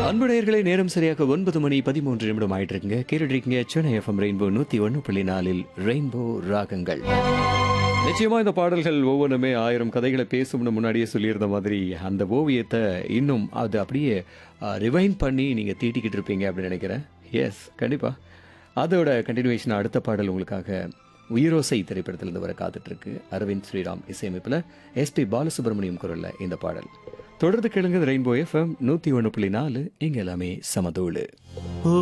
அன்புடையர்களை நேரம் சரியாக ஒன்பது மணி பதிமூன்று நிமிடம் ஆயிட்டு இருக்குங்க கேட்டுருக்கீங்க சென்னை எஃப்எம் ரெயின்போ நூத்தி ஒன்று புள்ளி நாலில் ரெயின்போ ராகங்கள் நிச்சயமா இந்த பாடல்கள் ஒவ்வொன்றுமே ஆயிரம் கதைகளை பேசும்னு முன்னாடியே சொல்லியிருந்த மாதிரி அந்த ஓவியத்தை இன்னும் அது அப்படியே ரிவைன் பண்ணி நீங்க தீட்டிக்கிட்டு இருப்பீங்க அப்படின்னு நினைக்கிறேன் எஸ் கண்டிப்பா அதோட கண்டினியூவேஷன் அடுத்த பாடல் உங்களுக்காக உயிரோசை திரைப்படத்திலிருந்து வர காத்துட்டு இருக்கு அரவிந்த் ஸ்ரீராம் இசையமைப்பில் எஸ்பி பாலசுப்ரமணியம் குரல்ல இந்த பாடல் தொடர்ந்து கேளுங்க ரெயின்போ எஃப்எம் நூற்றி ஒன்று புள்ளி நாலு இங்கே எல்லாமே சமதோடு ஓ